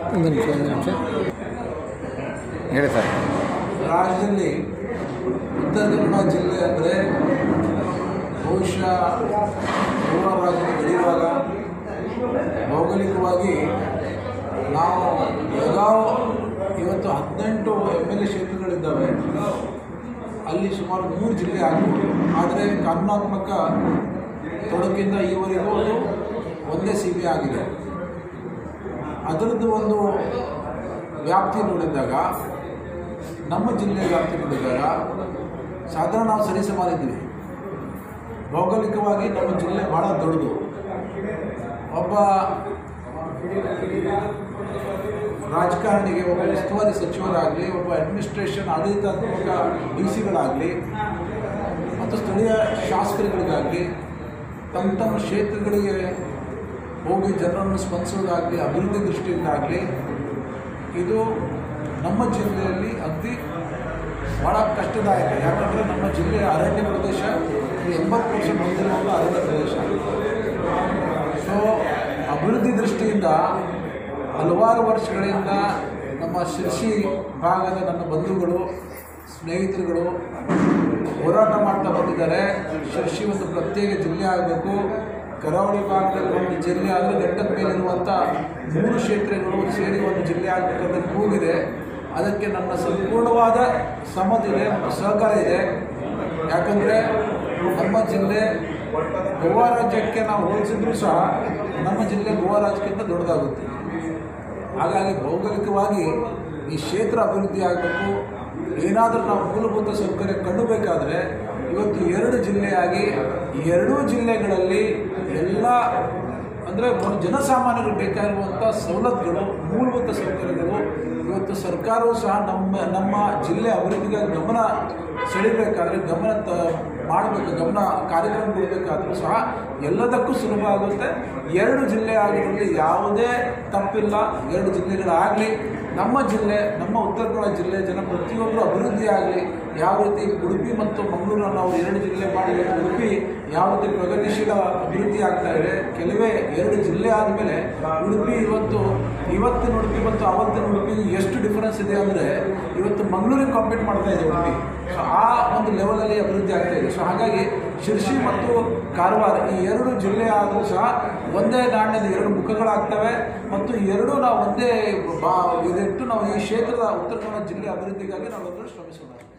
ಒಂದು ನಿಮಿಷ ಒಂದು ನಿಮಿಷ ಹೇಳಿ ಸರ್ ರಾಜ್ಯದಲ್ಲಿ ಉತ್ತರ ಕನ್ನಡ ಜಿಲ್ಲೆ ಅಂದರೆ ಬಹುಶಃ ಮೂರು ರಾಜ್ಯದ ಗಡಿಭಾಗ ಭೌಗೋಳಿಕವಾಗಿ ನಾವು ಬೆಳಗಾವ್ ಇವತ್ತು ಹದಿನೆಂಟು ಎಮ್ ಎಲ್ ಎ ಕ್ಷೇತ್ರಗಳಿದ್ದಾವೆ ಅಲ್ಲಿ ಸುಮಾರು ಮೂರು ಜಿಲ್ಲೆ ಆಗ್ಬೋದು ಆದರೆ ಕಾನೂನಾತ್ಮಕ ತೊಡಕಿಂದ ಈವರೆಗೂ ಅದು ಒಂದೇ ಸಿ ಬಿ ಆಗಿದೆ ಅದರದ್ದು ಒಂದು ವ್ಯಾಪ್ತಿ ನೋಡಿದಾಗ ನಮ್ಮ ಜಿಲ್ಲೆ ವ್ಯಾಪ್ತಿ ನೋಡಿದಾಗ ಸಾಧಾರಣ ನಾವು ಸರಿಸಮಾನಿದ್ದೀವಿ ಭೌಗೋಳಿಕವಾಗಿ ನಮ್ಮ ಜಿಲ್ಲೆ ಭಾಳ ದೊಡ್ಡದು ಒಬ್ಬ ರಾಜಕಾರಣಿಗೆ ಒಬ್ಬ ಉಸ್ತುವಾರಿ ಸಚಿವರಾಗಲಿ ಒಬ್ಬ ಅಡ್ಮಿನಿಸ್ಟ್ರೇಷನ್ ಆಡಳಿತಾತ್ಮಕ ಡಿ ಸಿಗಳಾಗಲಿ ಮತ್ತು ಸ್ಥಳೀಯ ಶಾಸಕರುಗಳಿಗಾಗಲಿ ತಮ್ಮ ತಮ್ಮ ಕ್ಷೇತ್ರಗಳಿಗೆ ಹೋಗಿ ಜನರನ್ನು ಸ್ಪಂದಿಸೋದಾಗಲಿ ಅಭಿವೃದ್ಧಿ ದೃಷ್ಟಿಯಿಂದಾಗಲಿ ಇದು ನಮ್ಮ ಜಿಲ್ಲೆಯಲ್ಲಿ ಅತಿ ಭಾಳ ಕಷ್ಟದಾಯಕ ಯಾಕಂದರೆ ನಮ್ಮ ಜಿಲ್ಲೆ ಅರಣ್ಯ ಪ್ರದೇಶ ಇದು ಎಂಬತ್ತು ಪರ್ಸೆಂಟ್ ಹೊಂದಿರುವಂಥ ಅರಣ್ಯ ಪ್ರದೇಶ ಸೊ ಅಭಿವೃದ್ಧಿ ದೃಷ್ಟಿಯಿಂದ ಹಲವಾರು ವರ್ಷಗಳಿಂದ ನಮ್ಮ ಶಿರ್ಸಿ ಭಾಗದ ನನ್ನ ಬಂಧುಗಳು ಸ್ನೇಹಿತರುಗಳು ಹೋರಾಟ ಮಾಡ್ತಾ ಬಂದಿದ್ದಾರೆ ಶಿರ್ಸಿ ಒಂದು ಪ್ರತ್ಯೇಕ ಜಿಲ್ಲೆ ಆಗಬೇಕು ಕರಾವಳಿ ಭಾಗದಲ್ಲಿ ಒಂದು ಜಿಲ್ಲೆ ಆದರೆ ಘಟ್ಟದ ಮೇಲಿರುವಂಥ ಮೂರು ಕ್ಷೇತ್ರಗಳು ಸೇರಿ ಒಂದು ಜಿಲ್ಲೆ ಆಗಬೇಕಂತ ಕೂಗಿದೆ ಅದಕ್ಕೆ ನನ್ನ ಸಂಪೂರ್ಣವಾದ ಸಮ್ಮತಿ ಇದೆ ಮತ್ತು ಸಹಕಾರ ಇದೆ ಯಾಕಂದರೆ ನಮ್ಮ ಜಿಲ್ಲೆ ಗೋವಾ ರಾಜ್ಯಕ್ಕೆ ನಾವು ಹೋಲಿಸಿದ್ರೂ ಸಹ ನಮ್ಮ ಜಿಲ್ಲೆ ಗೋವಾ ರಾಜ್ಯಕ್ಕಿಂತ ದೊಡ್ಡದಾಗುತ್ತೆ ಹಾಗಾಗಿ ಭೌಗೋಳಿಕವಾಗಿ ಈ ಕ್ಷೇತ್ರ ಅಭಿವೃದ್ಧಿ ಆಗಬೇಕು ಏನಾದರೂ ನಾವು ಮೂಲಭೂತ ಸೌಕರ್ಯ ಕಂಡುಬೇಕಾದ್ರೆ ಇವತ್ತು ಎರಡು ಜಿಲ್ಲೆಯಾಗಿ ಈ ಎರಡೂ ಜಿಲ್ಲೆಗಳಲ್ಲಿ ಎಲ್ಲ ಅಂದರೆ ಒಂದು ಜನಸಾಮಾನ್ಯರಿಗೆ ಬೇಕಾಗಿರುವಂಥ ಸವಲತ್ತುಗಳು ಮೂಲಭೂತ ಸೌಕರ್ಯಗಳು ಇವತ್ತು ಸರ್ಕಾರವು ಸಹ ನಮ್ಮ ನಮ್ಮ ಜಿಲ್ಲೆ ಅಭಿವೃದ್ಧಿಗಾಗಿ ಗಮನ ಸೆಳಿಬೇಕಾದ್ರೆ ಗಮನ ತ ಮಾಡಬೇಕು ಗಮನ ಕಾರ್ಯಕ್ರಮ ಕೊಡಬೇಕಾದ್ರೂ ಸಹ ಎಲ್ಲದಕ್ಕೂ ಸುಲಭ ಆಗುತ್ತೆ ಎರಡು ಜಿಲ್ಲೆ ಆಗಿರೋದ್ರಲ್ಲಿ ಯಾವುದೇ ತಪ್ಪಿಲ್ಲ ಎರಡು ಜಿಲ್ಲೆಗಳಾಗಲಿ ನಮ್ಮ ಜಿಲ್ಲೆ ನಮ್ಮ ಉತ್ತರ ಕನ್ನಡ ಜಿಲ್ಲೆ ಜನ ಪ್ರತಿಯೊಬ್ಬರು ಅಭಿವೃದ್ಧಿ ಆಗಲಿ ಯಾವ ರೀತಿ ಉಡುಪಿ ಮತ್ತು ಮಂಗಳೂರನ್ನು ನಾವು ಎರಡು ಜಿಲ್ಲೆ ಮಾಡಿ ಇವತ್ತು ಉಡುಪಿ ಯಾವ ರೀತಿ ಪ್ರಗತಿಶೀಲ ಅಭಿವೃದ್ಧಿ ಆಗ್ತಾ ಇದೆ ಕೆಲವೇ ಎರಡು ಜಿಲ್ಲೆ ಆದಮೇಲೆ ಉಡುಪಿ ಇವತ್ತು ಇವತ್ತಿನ ಉಡುಪಿ ಮತ್ತು ಅವತ್ತಿನ ಉಡುಪಿ ಎಷ್ಟು ಡಿಫರೆನ್ಸ್ ಇದೆ ಅಂದರೆ ಇವತ್ತು ಮಂಗಳೂರಿಗೆ ಕಾಂಪೀಟ್ ಮಾಡ್ತಾ ಇದೆ ಉಡುಪಿ ಸೊ ಆ ಒಂದು ಲೆವೆಲಲ್ಲಿ ಅಭಿವೃದ್ಧಿ ಆಗ್ತಾ ಇದೆ ಸೊ ಹಾಗಾಗಿ ಶಿರ್ಸಿ ಮತ್ತು ಕಾರವಾರ ಈ ಎರಡು ಜಿಲ್ಲೆ ಆದರೂ ಸಹ ಒಂದೇ ನಾಣ್ಯದ ಎರಡು ಮುಖಗಳಾಗ್ತವೆ ಮತ್ತು ಎರಡೂ ನಾವು ಒಂದೇ ಬಾ ಇದಿಟ್ಟು ನಾವು ಈ ಕ್ಷೇತ್ರದ ಉತ್ತರ ಕನ್ನಡ ಜಿಲ್ಲೆ ಅಭಿವೃದ್ಧಿಗಾಗಿ ನಾವೆಲ್ಲರೂ ಶ್ರಮಿಸೋಣ